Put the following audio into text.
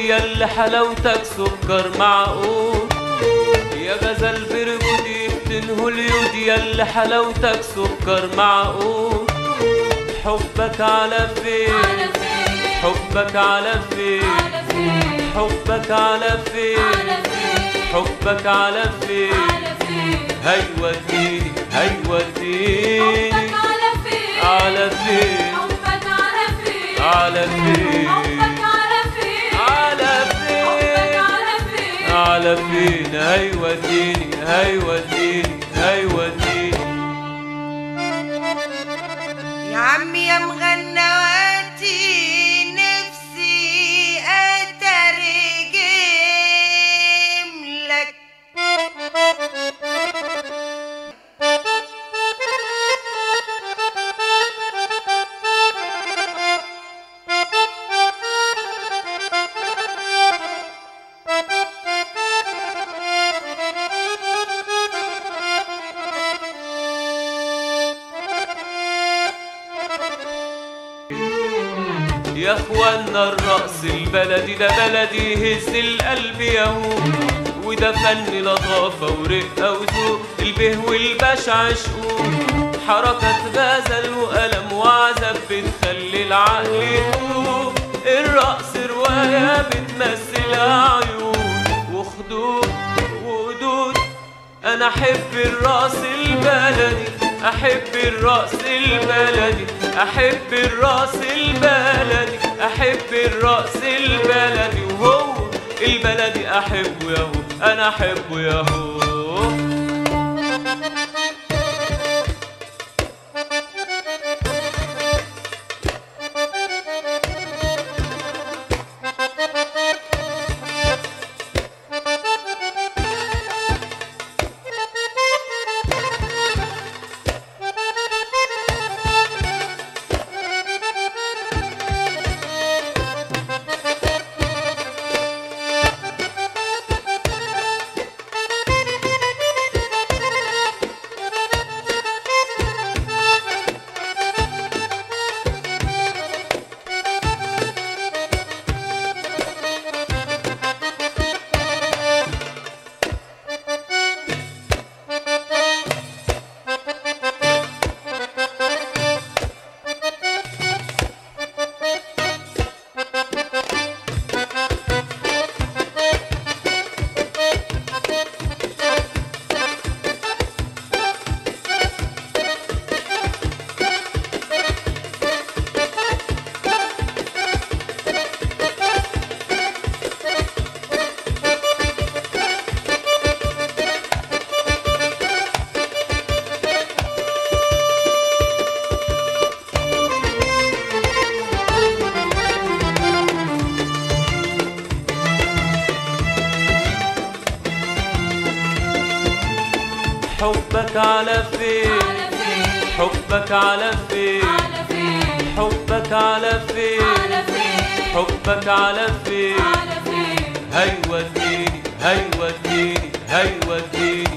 ياللي حلاوتك سكر معقول يا غزل برجودي بتنهو اليود ياللي حلاوتك سكر معقول حبك على فين حبك على فين حبك على فين حبك على فين هيوديني هيوديني على فين على فين على فين على فين هيوديني هيوديني هيوديني يا عمي يا مغنواتي نفسي اترجم لك يا اخوانا الرقص البلدي ده بلدي يهز القلب يهو وده فن لطافة ورقة وذوق البه والبشع شقوق حركة غزل وقلم وعزب بتخلي العقل يدوب الرقص رواية بتمثل عيون وخدود وقدود انا احب الرقص البلدي احب الرقص البلدي احب الرقص البلدي احب الرقص البلدي وهو البلدي احبه ياهو انا احبه ياهو حبك على فين حبك على فين حبك على فين حبك على فين هيوديني هيوديني هيوديني